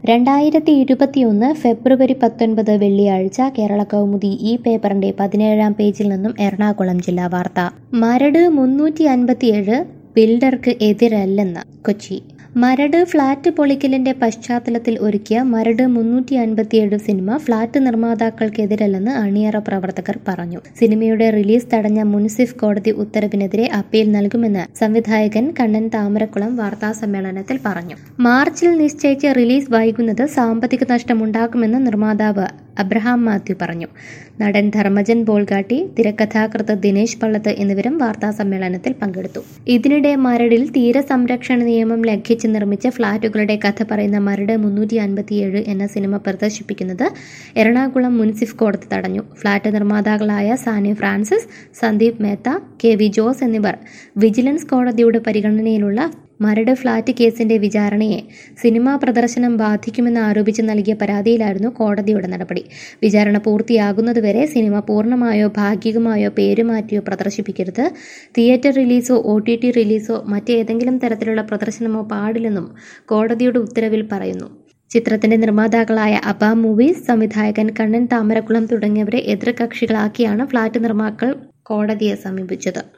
രണ്ടായിരത്തി ഇരുപത്തിയൊന്ന് ഫെബ്രുവരി പത്തൊൻപത് വെള്ളിയാഴ്ച കേരള കൗമുദി ഈ പേപ്പറിന്റെ പതിനേഴാം പേജിൽ നിന്നും എറണാകുളം ജില്ലാ വാർത്ത മരട് മുന്നൂറ്റി അൻപത്തിയേഴ് ബിൽഡർക്ക് എതിരല്ലെന്ന് കൊച്ചി മരട് ഫ്ളാറ്റ് പൊളിക്കലിന്റെ പശ്ചാത്തലത്തിൽ ഒരുക്കിയ മരട് മുന്നൂറ്റി അൻപത്തിയേഴ് സിനിമ ഫ്ളാറ്റ് നിർമ്മാതാക്കൾക്കെതിരല്ലെന്ന് അണിയറ പ്രവർത്തകർ പറഞ്ഞു സിനിമയുടെ റിലീസ് തടഞ്ഞ മുൻസിഫ് കോടതി ഉത്തരവിനെതിരെ അപ്പീൽ നൽകുമെന്ന് സംവിധായകൻ കണ്ണൻ താമരക്കുളം വാർത്താസമ്മേളനത്തിൽ പറഞ്ഞു മാർച്ചിൽ നിശ്ചയിച്ച റിലീസ് വൈകുന്നത് സാമ്പത്തിക നഷ്ടമുണ്ടാക്കുമെന്ന് നിർമ്മാതാവ് അബ്രഹാം മാത്യു പറഞ്ഞു നടൻ ധർമ്മജൻ ബോൾഗാട്ടി തിരക്കഥാകൃത്ത് ദിനേശ് പള്ളത്ത് എന്നിവരും വാർത്താസമ്മേളനത്തിൽ പങ്കെടുത്തു ഇതിനിടെ മരടിൽ തീരസംരക്ഷണ നിയമം ലംഘിച്ച് നിർമ്മിച്ച ഫ്ളാറ്റുകളുടെ കഥ പറയുന്ന മരട് മുന്നൂറ്റി അൻപത്തിയേഴ് എന്ന സിനിമ പ്രദർശിപ്പിക്കുന്നത് എറണാകുളം മുൻസിഫ് കോടതി തടഞ്ഞു ഫ്ളാറ്റ് നിർമ്മാതാക്കളായ സാനി ഫ്രാൻസിസ് സന്ദീപ് മേത്ത കെ വി ജോസ് എന്നിവർ വിജിലൻസ് കോടതിയുടെ പരിഗണനയിലുള്ള മരട് ഫ്ളാറ്റ് കേസിന്റെ വിചാരണയെ സിനിമാ പ്രദർശനം ബാധിക്കുമെന്ന് ആരോപിച്ച് നൽകിയ പരാതിയിലായിരുന്നു കോടതിയുടെ നടപടി വിചാരണ പൂർത്തിയാകുന്നതുവരെ സിനിമ പൂർണ്ണമായോ ഭാഗികമായോ പേരുമാറ്റിയോ പ്രദർശിപ്പിക്കരുത് തിയേറ്റർ റിലീസോ ഒ ടി ടി റിലീസോ മറ്റേതെങ്കിലും തരത്തിലുള്ള പ്രദർശനമോ പാടില്ലെന്നും കോടതിയുടെ ഉത്തരവിൽ പറയുന്നു ചിത്രത്തിന്റെ നിർമ്മാതാക്കളായ അബ മൂവീസ് സംവിധായകൻ കണ്ണൻ താമരക്കുളം തുടങ്ങിയവരെ എതിർകക്ഷികളാക്കിയാണ് ഫ്ളാറ്റ് നിർമ്മാക്കൾ കോടതിയെ സമീപിച്ചത്